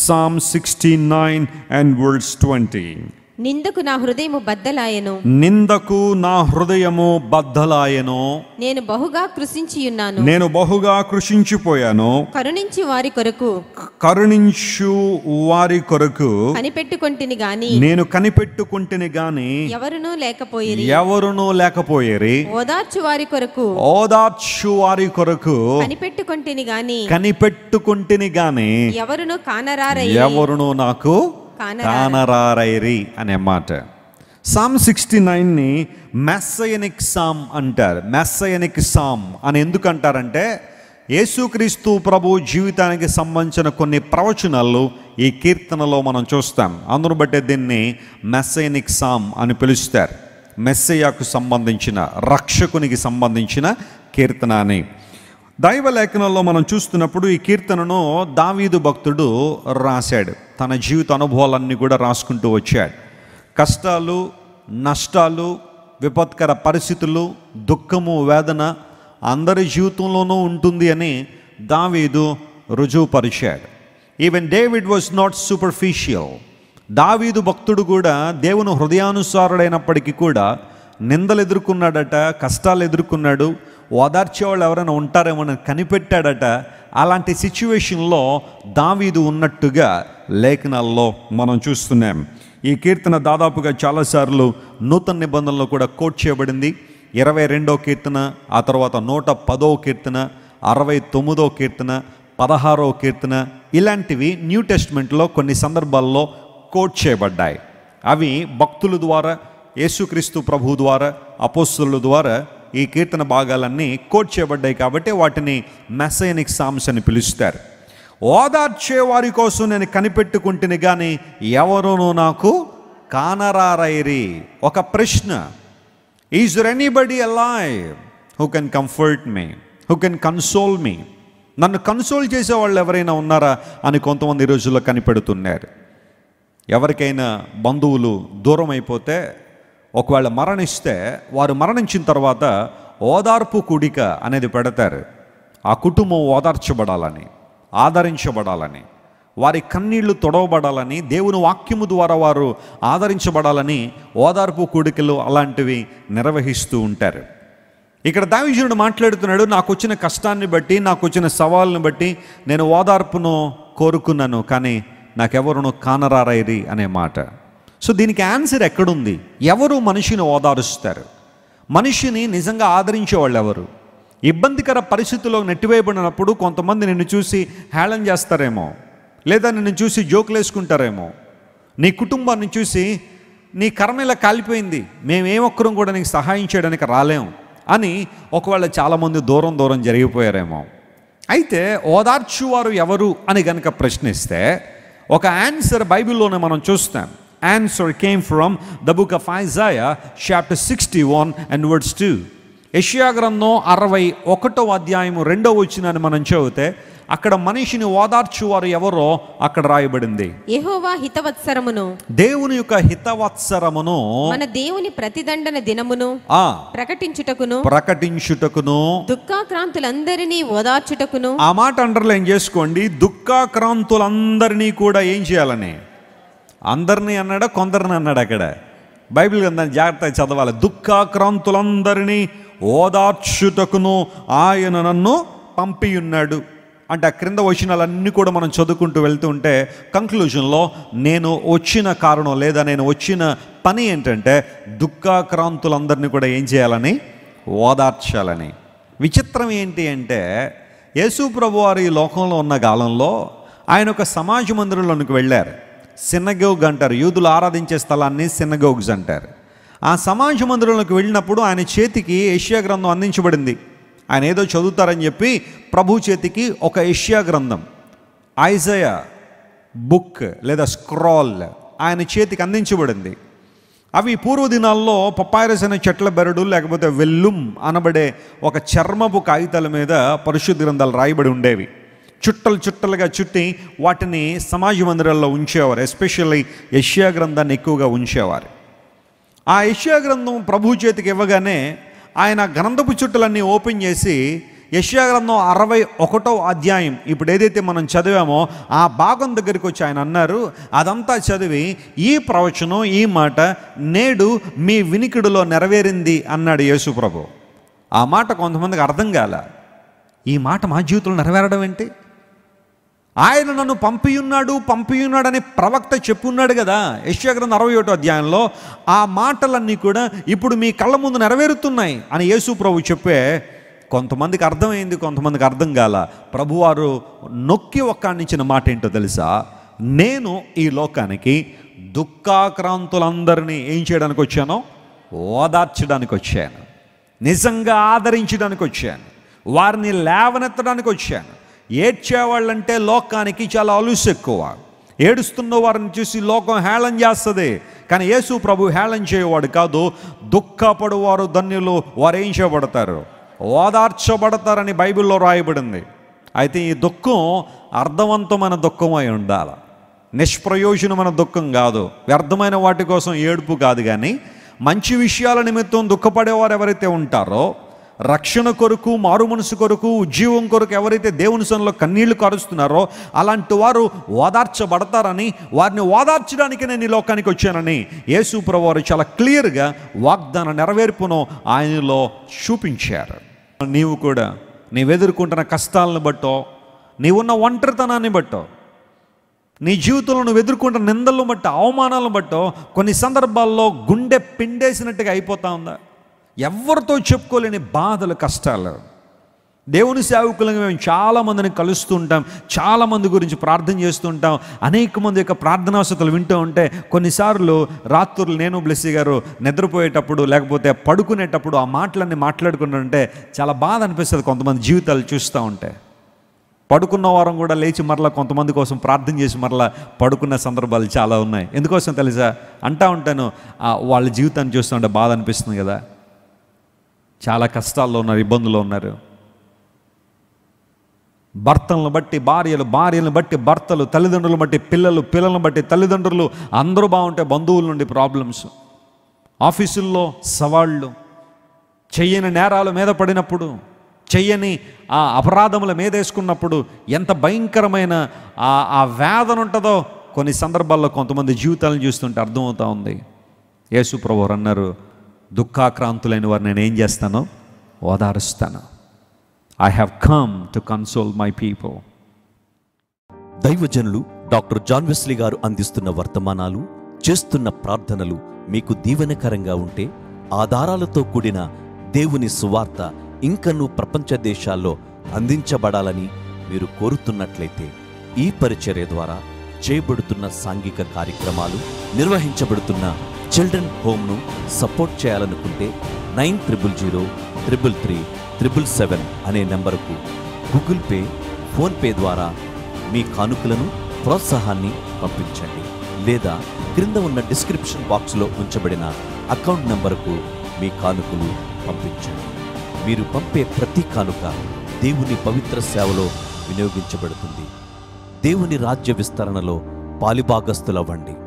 Psalm 69 and verse 20. నిందకు నా హృదయము బద్దలాయను నిందకు నా హృదయము బద్దలాయను నేను బహుగా కృషించియున్నాను నేను బహుగా కృషించిపోయాను కరుణించి వారి కొరకు కరుణించు వారి కొరకు కనిపెట్టుకొంటిని గాని నేను కనిపెట్టుకుంటుని గాని ఎవరునూ లేకపోయిరి ఎవరునూ లేకపోయేరి ఓదార్చు వారి కొరకు ఓదార్చు వారి కొరకు కనిపెట్టుకొంటిని గాని కనిపెట్టుకుంటుని గాని ఎవరును కానరారై ఎవరునూ నాకు కానరారు. కానరారైరి అనే మాట సామ్ సిక్స్టీ నైన్ని మెస్సయనిక్ సామ్ అంటారు మెస్సయనిక్ సామ్ అని ఎందుకు అంటారంటే యేసుక్రీస్తు ప్రభు జీవితానికి సంబంధించిన కొన్ని ప్రవచనాలు ఈ కీర్తనలో మనం చూస్తాం అందును బట్టే దీన్ని మెస్సయనిక్ సామ్ అని పిలుస్తారు మెస్సయ్యకు సంబంధించిన రక్షకునికి సంబంధించిన కీర్తన అని దైవ లేఖనంలో మనం చూస్తున్నప్పుడు ఈ కీర్తనను దావీదు భక్తుడు రాశాడు తన జీవిత అనుభవాలన్నీ కూడా రాసుకుంటూ వచ్చాడు కష్టాలు నష్టాలు విపత్కర పరిస్థితులు దుఃఖము వేదన అందరి జీవితంలోనూ ఉంటుంది అని దావీదు రుజువుపరిచాడు even David was not superficial దావీదు భక్తుడు కూడా దేవుని హృదయానుసారుడైనప్పటికీ కూడా నిందలు ఎదుర్కొన్నాడట కష్టాలు ఎదుర్కొన్నాడు ఓదార్చేవాళ్ళు ఎవరైనా ఉంటారేమో కనిపెట్టాడట అలాంటి సిచ్యువేషన్లో దావీదు ఉన్నట్టుగా లేఖనాల్లో మనం చూస్తున్నాం ఈ కీర్తన దాదాపుగా చాలాసార్లు నూతన నిబంధనలో కూడా కోట్ చేయబడింది ఇరవై రెండో కీర్తన ఆ తర్వాత నూట పదో కీర్తన అరవై తొమ్మిదో కీర్తన పదహారో కీర్తన ఇలాంటివి న్యూ టెస్ట్మెంట్లో కొన్ని సందర్భాల్లో కోట్ చేయబడ్డాయి అవి భక్తుల ద్వారా యేసుక్రీస్తు ప్రభు ద్వారా అపోస్తుల ద్వారా ఈ కీర్తన భాగాలన్నీ కోట్ చేయబడ్డాయి కాబట్టి వాటిని మెసైనిక్ సామ్స్ అని పిలుస్తారు ఓదార్చే వారి కోసం నేను కనిపెట్టుకుంటుని కానీ ఎవరునూ నాకు కానరారైరి ఒక ప్రశ్న is there anybody alive who can comfort me who can console me నన్ను కన్సోల్ చేసే వాళ్ళు ఎవరైనా ఉన్నారా అని కొంతమంది ఈ రోజుల్లో కనిపెడుతున్నారు ఎవరికైనా బంధువులు దూరం అయిపోతే ఒకవేళ మరణిస్తే వారు మరణించిన తర్వాత ఓదార్పు కూడిక అనేది పెడతారు ఆ కుటుంబం ఓదార్చబడాలని ఆదరించబడాలని వారి కన్నీళ్లు తొడవబడాలని దేవుని వాక్యము ద్వారా వారు ఆదరించబడాలని ఓదార్పు కూడికలు అలాంటివి నిర్వహిస్తూ ఉంటారు ఇక్కడ దావిజనుడు మాట్లాడుతున్నాడు నాకు వచ్చిన కష్టాన్ని బట్టి నాకు వచ్చిన సవాళ్ళని బట్టి నేను ఓదార్పును కోరుకున్నాను కానీ నాకెవరును కానరారైరి అనే మాట సో దీనికి ఆన్సర్ ఎక్కడుంది ఎవరు మనిషిని ఓదారుస్తారు మనిషిని నిజంగా ఆదరించే వాళ్ళు ఎవరు ఇబ్బందికర పరిస్థితుల్లో నెట్టివేయబడినప్పుడు కొంతమంది నిన్ను చూసి హేళన చేస్తారేమో లేదా నిన్ను చూసి జోకులు వేసుకుంటారేమో నీ కుటుంబాన్ని చూసి నీ కర్మ ఇలా కాలిపోయింది మేమేమొక్కరం కూడా నీకు సహాయం చేయడానికి రాలేం అని ఒకవేళ చాలామంది దూరం దూరం జరిగిపోయారేమో అయితే ఓదార్చువారు ఎవరు అని గనక ప్రశ్నిస్తే ఒక ఆన్సర్ బైబిల్లోనే మనం చూస్తాం answer came from the book of Isaiah chapter sixty one and words two యెషయా గ్రంథం అరవై ఒకటో అధ్యాయం రెండో వచ్చినని మనం చదివితే అక్కడ మనిషిని ఓదార్చువారు ఎవరో అక్కడ రాయబడింది యెహోవా హితవత్సరమును దేవుని యొక్క హితవత్సరమును మన దేవుని ప్రతిదండన దినమును ఆ ప్రకటించుటకును ప్రకటించుటకును దుఃఖాక్రాంతులందరినీ ఓదార్చుటకును ఆ మాట అండర్లైన్ చేసుకోండి దుఃఖాక్రాంతులందరినీ కూడా ఏం చేయాలని అందరినీ అన్నాడా కొందరిని అన్నాడు అక్కడ బైబిల్ గ్రంథాన్ని జాగ్రత్తగా చదవాలి దుఃఖాక్రాంతులందరినీ ఓదార్చుటకును ఆయన నన్ను పంపియున్నాడు అంటే ఆ క్రింద వచనాలన్నీ కూడా మనం చదువుకుంటూ వెళ్తూ ఉంటే కంక్లూజన్లో నేను వచ్చిన కారణం లేదా నేను వచ్చిన పని ఏంటంటే దుఃఖాక్రాంతులందరినీ కూడా ఏం చేయాలని ఓదార్చాలని విచిత్రం ఏంటి అంటే యేసు ప్రభు వారు ఈ లోకంలో ఉన్న కాలంలో ఆయన ఒక సమాజ మందిరంలోనికి వెళ్ళారు సిన్నగోగ్ అంటారు యూదులు ఆరాధించే స్థలాన్ని సిన్నగోగ్స్ అంటారు ఆ సమాజ మందిరంలోకి వెళ్ళినప్పుడు ఆయన చేతికి ఏషియా గ్రంథం అందించబడింది ఆయన ఏదో చదువుతారని చెప్పి ప్రభు చేతికి ఒక ఏషియా గ్రంథం ఐజయ బుక్ లేదా స్క్రాల్ ఆయన చేతికి అందించబడింది అవి పూర్వ దినాల్లో పపాయరస్ అనే చెట్ల బెరడు లేకపోతే వెల్లుం అనబడే ఒక చర్మపు కాగితాల మీద పరిశుద్ధ గ్రంథాలు రాయబడి ఉండేవి చుట్టలు చుట్టలుగా చుట్టి వాటిని సమాజ మందిరాల్లో ఉంచేవారు ఎస్పెషల్లీ యష్యా గ్రంథాన్ని ఎక్కువగా ఉంచేవారు ఆ యష్యా గ్రంథం ప్రభు చేతికి ఇవ్వగానే ఆయన గ్రంథపు చుట్టలన్నీ ఓపెన్ చేసి యెషయా గ్రంథం అరవై ఒకటో అధ్యాయం ఇప్పుడు ఏదైతే మనం చదివామో ఆ భాగం దగ్గరికి వచ్చి ఆయన అన్నారు అదంతా చదివి ఈ ప్రవచనం ఈ మాట నేడు మీ వినికిడిలో నెరవేరింది అన్నాడు యేసు ప్రభు ఆ మాట కొంతమందికి అర్థం కాల ఈ మాట మా జీవితంలో నెరవేరడం ఏంటి ఆయన నన్ను పంపియున్నాడు పంపియున్నాడని ప్రవక్త చెప్పున్నాడు కదా యశ్యాగ్రంథం అరవై ఒకటో అధ్యాయంలో ఆ మాటలన్నీ కూడా ఇప్పుడు మీ కళ్ళ ముందు నెరవేరుతున్నాయి అని యేసు ప్రభు చెప్పే కొంతమందికి అర్థమైంది కొంతమందికి అర్థం కాల ప్రభువారు నొక్కి ఒక్కాణించిన మాట ఏంటో తెలుసా నేను ఈ లోకానికి దుఃఖాక్రాంతులందరినీ ఏం చేయడానికి వచ్చానో ఓదార్చడానికి వచ్చాను నిజంగా ఆదరించడానికి వచ్చాను వారిని లేవనెత్తడానికి వచ్చాను ఏడ్చేవాళ్ళంటే లోకానికి చాలా అలుసు ఎక్కువ ఏడుస్తున్న వారిని చూసి లోకం హేళన చేస్తుంది కానీ యేసు ప్రభు హేళన చేయవాడు కాదు దుఃఖపడువారు ధన్యులు వారు ఏం చేయబడతారు ఓదార్చబడతారని బైబిల్లో రాయబడింది అయితే ఈ దుఃఖం అర్థవంతమైన దుఃఖం అయి ఉండాలి నిష్ప్రయోజనమైన దుఃఖం కాదు వ్యర్థమైన వాటి కోసం ఏడుపు కాదు కానీ మంచి విషయాల నిమిత్తం దుఃఖపడేవారు ఎవరైతే ఉంటారో రక్షణ కొరకు మారు మనసు కొరకు ఉద్యోగం కొరకు ఎవరైతే దేవుని సన్నిలో కన్నీళ్లు కరుస్తున్నారో అలాంటి వారు ఓదార్చబడతారని వారిని ఓదార్చడానికి నేను ఈ లోకానికి వచ్చానని యేసు ప్రభు వారు చాలా క్లియర్గా వాగ్దాన నెరవేర్పును ఆయనలో చూపించారు నీవు కూడా నీవెదుర్కొంటున్న కష్టాలను బట్టో నీవున్న ఒంటరితనాన్ని బట్టో నీ జీవితంలో నువ్వు ఎదుర్కొంటున్న నిందలను బట్టి అవమానాలను బట్టో కొన్ని సందర్భాల్లో గుండె పిండేసినట్టుగా అయిపోతా ఉందా ఎవరితో చెప్పుకోలేని బాధలు కష్టాలు దేవుని సేవకులుగా మేము చాలామందిని కలుస్తూ ఉంటాం చాలామంది గురించి ప్రార్థన చేస్తూ ఉంటాం అనేక మంది యొక్క ప్రార్థనావసతలు వింటూ ఉంటే కొన్నిసార్లు రాత్రులు నేను బ్లెస్సీ గారు నిద్రపోయేటప్పుడు లేకపోతే పడుకునేటప్పుడు ఆ మాటలన్నీ మాట్లాడుకుంటుంటే చాలా బాధ అనిపిస్తుంది కొంతమంది జీవితాలు చూస్తూ ఉంటే పడుకున్న వారం కూడా లేచి మరలా కొంతమంది కోసం ప్రార్థన చేసి మరలా పడుకున్న సందర్భాలు చాలా ఉన్నాయి ఎందుకోసం తెలుసా అంటా ఉంటాను ఆ వాళ్ళ జీవితాన్ని చూస్తుంటే బాధ అనిపిస్తుంది కదా చాలా కష్టాల్లో ఉన్నారు ఇబ్బందుల్లో ఉన్నారు భర్తలను బట్టి భార్యలు భార్యలను బట్టి భర్తలు తల్లిదండ్రులను బట్టి పిల్లలు పిల్లలను బట్టి తల్లిదండ్రులు అందరూ బాగుంటే బంధువుల నుండి ప్రాబ్లమ్స్ ఆఫీసుల్లో సవాళ్ళు చెయ్యని నేరాలు మీద పడినప్పుడు చెయ్యని ఆ అపరాధముల మీదేసుకున్నప్పుడు ఎంత భయంకరమైన ఆ ఆ వేదన ఉంటుందో కొన్ని సందర్భాల్లో కొంతమంది జీవితాలను చూస్తుంటే అర్థమవుతా ఉంది యేసు ప్రభు అన్నారు దుఃఖాక్రాంతులైన వారు నేను ఏం చేస్తాను ఓదారుస్తాను I have come to console my people దైవజనులు డాక్టర్ జాన్ వెస్లీ గారు అందిస్తున్న వర్తమానాలు చేస్తున్న ప్రార్థనలు మీకు దీవెనకరంగా ఉంటే ఆధారాలతో కూడిన దేవుని సువార్త ఇంకనూ ప్రపంచ దేశాల్లో అందించబడాలని మీరు కోరుతున్నట్లయితే ఈ పరిచర్య ద్వారా చేయబడుతున్న సాంఘిక కార్యక్రమాలు నిర్వహించబడుతున్న చిల్డ్రన్ హోమ్ను సపోర్ట్ చేయాలనుకుంటే nine triple zero triple three triple seven అనే నెంబరుకు గూగుల్ పే ఫోన్పే ద్వారా మీ కానుకలను ప్రోత్సాహాన్ని పంపించండి లేదా క్రింద ఉన్న డిస్క్రిప్షన్ బాక్స్లో ఉంచబడిన అకౌంట్ నంబరుకు మీ కానుకలు పంపించండి మీరు పంపే ప్రతి కానుక దేవుని పవిత్ర సేవలో వినియోగించబడుతుంది దేవుని రాజ్య విస్తరణలో పాలిభాగస్తులవ్వండి